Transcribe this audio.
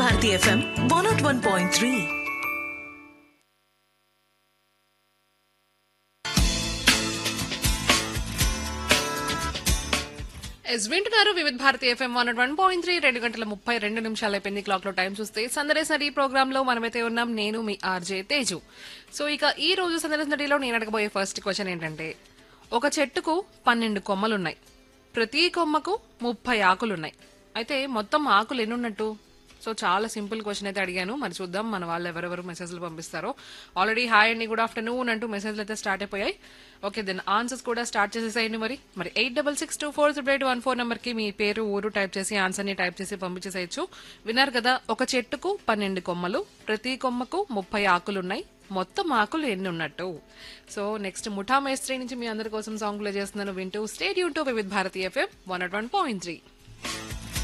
Bharati F M one nought one point three ఎస్ వింటున్నారు Vividh Bharati F M one one point three రెండు గంటల ముప్పై రెండు నిమిషాలు అయిపోయింది క్లాక్ లో టైం చూస్తే సందరేసరి ప్రోగ్రామ్ లో మనమైతే ఉన్నాం నేను మీ ఆర్జే తేజు సో ఇక ఈ రోజు సందరేసరిలో నేను అడగబోయే ఫస్ట్ క్వశ్చన్ ఏంటంటే ఒక చెట్టుకు పన్నెండు కొమ్మలున్నాయి ప్రతి కొమ్మకు ముప్పై ఆకులున్నాయి అయితే మొత్తం ఆకులు ఎన్ని ఉన్నట్టు సో చాలా సింపుల్ క్వశ్చన్ అయితే అడిగాను మరి చూద్దాం మన వాళ్ళు ఎవరెవరు మెసేజ్లు పంపిస్తారో ఆల్రెడీ హాయ్ అండి గుడ్ ఆఫ్టర్నూన్ అంటూ మెసేజ్లు అయితే స్టార్ట్ అయిపోయాయి ఓకే దెన్ ఆన్సర్స్ కూడా స్టార్ట్ చేసేసాయండి మరి మరి eight double six two four triple eight one four నెంబర్కి మీ పేరు ఊరు టైప్ చేసి ఆన్సర్ని టైప్ చేసి పంపించేసేయచ్చు విన్నారు కదా ఒక చెట్టుకు పన్నెండు కొమ్మలు ప్రతి కొమ్మకు ముప్పై ఆకులున్నాయి మొత్తం ఆకులు ఎన్ని ఉన్నట్టు సో నెక్స్ట్ ముఠా మేస్త్రి నుంచి మీ అందరి కోసం సాంగ్ ప్లే చేస్తున్నాను వింటూ stadium to Vividh Bharati FM one at one point three